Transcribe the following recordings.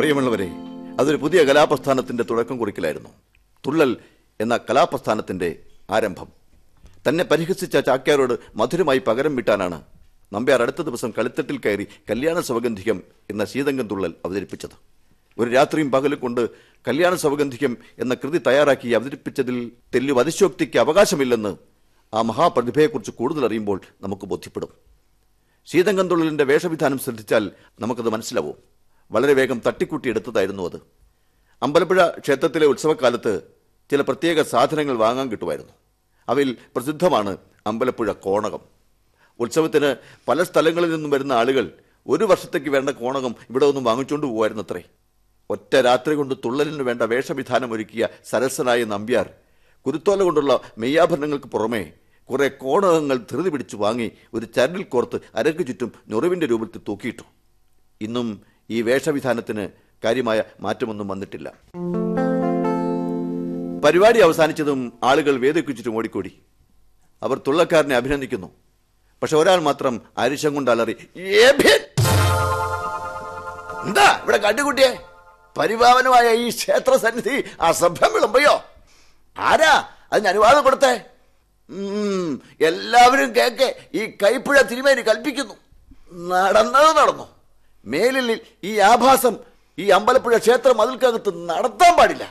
പ്രിയമുള്ളവരെ അതൊരു പുതിയ കലാപ്രസ്ഥാനത്തിന്റെ തുടക്കം കുറിക്കലായിരുന്നു തുള്ളൽ എന്ന കലാപ്രസ്ഥാനത്തിന്റെ ആരംഭം തന്നെ പരിഹസിച്ച ചാക്യാരോട് മധുരമായി പകരം വിട്ടാനാണ് നമ്പ്യാർ അടുത്ത ദിവസം കളിത്തട്ടിൽ കയറി കല്യാണ സൗഗന്ധികം എന്ന ശീതങ്കം തുള്ളൽ അവതരിപ്പിച്ചത് ഒരു രാത്രിയും പകലും കൊണ്ട് കല്യാണ സൗഗന്ധികം എന്ന കൃതി തയ്യാറാക്കി അവതരിപ്പിച്ചതിൽ തെല്ലു അതിശോക്തിക്ക് അവകാശമില്ലെന്ന് ആ മഹാപ്രതിഭയെക്കുറിച്ച് കൂടുതൽ അറിയുമ്പോൾ നമുക്ക് ബോധ്യപ്പെടും ശീതങ്കം തുള്ളലിന്റെ വേഷവിധാനം ശ്രദ്ധിച്ചാൽ നമുക്കത് മനസ്സിലാവും വളരെ വേഗം തട്ടിക്കൂട്ടിയെടുത്തതായിരുന്നു അത് അമ്പലപ്പുഴ ക്ഷേത്രത്തിലെ ഉത്സവക്കാലത്ത് ചില പ്രത്യേക സാധനങ്ങൾ വാങ്ങാൻ കിട്ടുമായിരുന്നു അവയിൽ പ്രസിദ്ധമാണ് അമ്പലപ്പുഴ കോണകം ഉത്സവത്തിന് പല സ്ഥലങ്ങളിൽ നിന്നും വരുന്ന ആളുകൾ ഒരു വർഷത്തേക്ക് വേണ്ട കോണകം ഇവിടെ ഒന്നും വാങ്ങിച്ചുകൊണ്ട് പോകുമായിരുന്നത്രേ ഒറ്റ രാത്രി കൊണ്ട് തുള്ളലിന് വേണ്ട വേഷവിധാനം ഒരുക്കിയ സരസനായ നമ്പ്യാർ കുരുത്തോല കൊണ്ടുള്ള മെയ്യാഭരണങ്ങൾക്ക് പുറമെ കുറെ കോണകങ്ങൾ ധൃതി പിടിച്ചു വാങ്ങി ഒരു ചരടിൽ കോർത്ത് അരക്ക് ചുറ്റും ഞൊറിവിന്റെ രൂപത്തിൽ തൂക്കിയിട്ടു ഇന്നും ഈ വേഷവിധാനത്തിന് കാര്യമായ മാറ്റമൊന്നും വന്നിട്ടില്ല പരിപാടി അവസാനിച്ചതും ആളുകൾ വേദിക്കു ചുറ്റും ഓടിക്കൂടി അവർ തുള്ളക്കാരനെ അഭിനന്ദിക്കുന്നു പക്ഷെ ഒരാൾ മാത്രം അരിശം കൊണ്ട് അലറി "ഏഭ്യൻ!" എന്താ ഇവിടെ കണ്ടുകുട്ടിയെ പരിപാവനമായ ഈ ക്ഷേത്ര സന്നിധി അസഭ്യം വിളമ്പയോ ആരാ അതിന് അനുവാദം കൊടുത്തേ ഉം, എല്ലാവരും കേക്കെ ഈ കൈപ്പുഴ തിരുമേനി കൽപ്പിക്കുന്നു നടന്നത് നടന്നു മേലിൽ ഈ ആഭാസം ഈ അമ്പലപ്പുഴ ക്ഷേത്ര മതിൽക്കകത്ത് നടത്താൻ പാടില്ല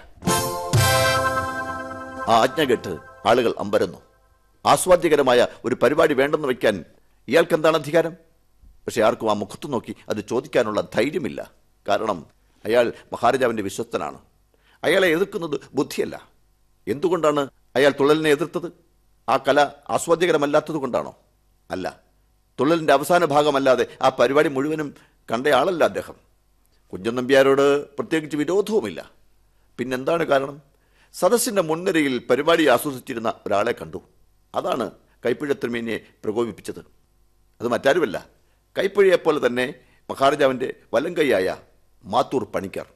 ആ ആജ്ഞ കേട്ട് ആളുകൾ അമ്പരന്നു ആസ്വാദ്യകരമായ ഒരു പരിപാടി വേണ്ടെന്ന് വയ്ക്കാൻ ഇയാൾക്ക് എന്താണ് അധികാരം പക്ഷെ ആർക്കും ആ മുഖത്ത് നോക്കി അത് ചോദിക്കാനുള്ള ധൈര്യമില്ല കാരണം അയാൾ മഹാരാജാവിന്റെ വിശ്വസ്തനാണ് അയാളെ എതിർക്കുന്നത് ബുദ്ധിയല്ല എന്തുകൊണ്ടാണ് അയാൾ തുള്ളലിനെ എതിർത്തത് ആ കല ആസ്വാദ്യകരമല്ലാത്തത് കൊണ്ടാണോ അല്ല തുള്ളലിന്റെ അവസാന ഭാഗമല്ലാതെ ആ പരിപാടി മുഴുവനും കണ്ടയാളല്ല അദ്ദേഹം കുഞ്ചൻ നമ്പ്യാരോട് പ്രത്യേകിച്ച് വിരോധവുമില്ല പിന്നെന്താണ് കാരണം സദസ്സിന്റെ മുൻനിരയിൽ പരിപാടി ആസ്വദിച്ചിരുന്ന ഒരാളെ കണ്ടു അതാണ് കൈപ്പുഴ തിരുമേനിയെ പ്രകോപിപ്പിച്ചത് അത് മറ്റാരുമല്ല കൈപ്പുഴയെപ്പോലെ തന്നെ മഹാരാജാവിന്റെ വലങ്കൈയായ മാത്തൂർ പണിക്കർ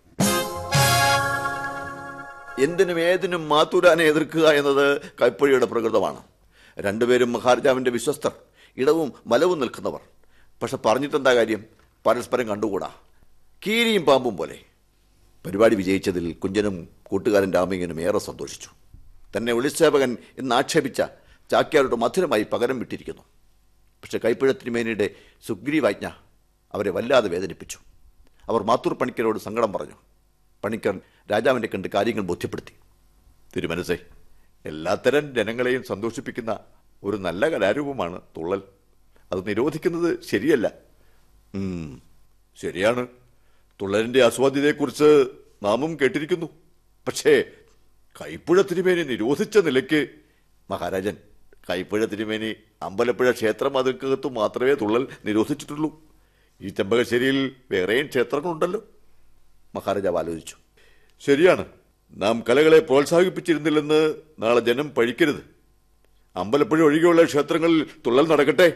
എന്തിനും ഏതിനും മാത്തൂരാനെ എതിർക്കുക എന്നത് കൈപ്പുഴയുടെ പ്രകൃതമാണ് രണ്ടുപേരും മഹാരാജാവിന്റെ വിശ്വസ്തർ ഇടവും വലവും നിൽക്കുന്നവർ പക്ഷെ പറഞ്ഞിട്ടെന്താ കാര്യം പരസ്പരം കണ്ടുകൂടാ കീരിയും പാമ്പും പോലെ പരിപാടി വിജയിച്ചതിൽ കുഞ്ചനും കൂട്ടുകാരൻ രാമയ്യനും ഏറെ സന്തോഷിച്ചു തന്നെ ഒളിസേവകൻ എന്ന് ആക്ഷേപിച്ച ചാക്യാരുടെ മധുരമായി പകരം വിട്ടിരിക്കുന്നു പക്ഷെ കൈപ്പുഴ തിരുമേനിയുടെ സുഗ്രീവാജ്ഞ അവരെ വല്ലാതെ വേദനിപ്പിച്ചു അവർ മാത്തൂർ പണിക്കരോട് സങ്കടം പറഞ്ഞു പണിക്കർ രാജാവിനെ കണ്ട് കാര്യങ്ങൾ ബോധ്യപ്പെടുത്തി തിരുമനസേ എല്ലാത്തരം ജനങ്ങളെയും സന്തോഷിപ്പിക്കുന്ന ഒരു നല്ല കലാരൂപമാണ് തുള്ളൽ അത് നിരോധിക്കുന്നത് ശരിയല്ല ഉം, ശരിയാണ് തുള്ളലിന്റെ ആസ്വാദ്യതയെക്കുറിച്ച് നാമും കേട്ടിരിക്കുന്നു പക്ഷേ കൈപ്പുഴ തിരുമേനി നിരോധിച്ച നിലയ്ക്ക് മഹാരാജൻ കൈപ്പുഴ തിരുമേനി അമ്പലപ്പുഴ ക്ഷേത്രം അതിർക്കകത്ത് മാത്രമേ തുള്ളൽ നിരോധിച്ചിട്ടുള്ളൂ ഈ ചെമ്പകശ്ശേരിയിൽ വേറെയും ക്ഷേത്രങ്ങളുണ്ടല്ലോ മഹാരാജാവ് ആലോചിച്ചു ശരിയാണ് നാം കലകളെ പ്രോത്സാഹിപ്പിച്ചിരുന്നില്ലെന്ന് നാളെ ജനം പഴിക്കരുത് അമ്പലപ്പുഴ ഒഴികെയുള്ള ക്ഷേത്രങ്ങളിൽ തുള്ളൽ നടക്കട്ടെ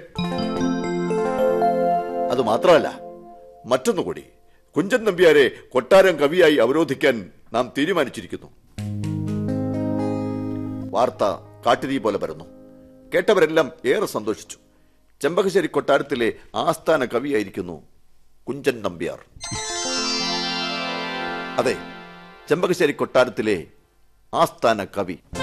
അത് മാത്രമല്ല മറ്റൊന്നുകൂടി കുഞ്ചൻ നമ്പ്യാരെ കൊട്ടാരം കവിയായി അവരോധിക്കാൻ നാം തീരുമാനിച്ചിരിക്കുന്നു വാർത്ത കാട്ടുതീ പോലെ പരന്നു കേട്ടവരെല്ലാം ഏറെ സന്തോഷിച്ചു ചെമ്പകശ്ശേരി കൊട്ടാരത്തിലെ ആസ്ഥാന കവിയായിരിക്കുന്നു കുഞ്ചൻ നമ്പ്യാർ അതെ ചെമ്പകശ്ശേരി കൊട്ടാരത്തിലെ ആസ്ഥാന കവി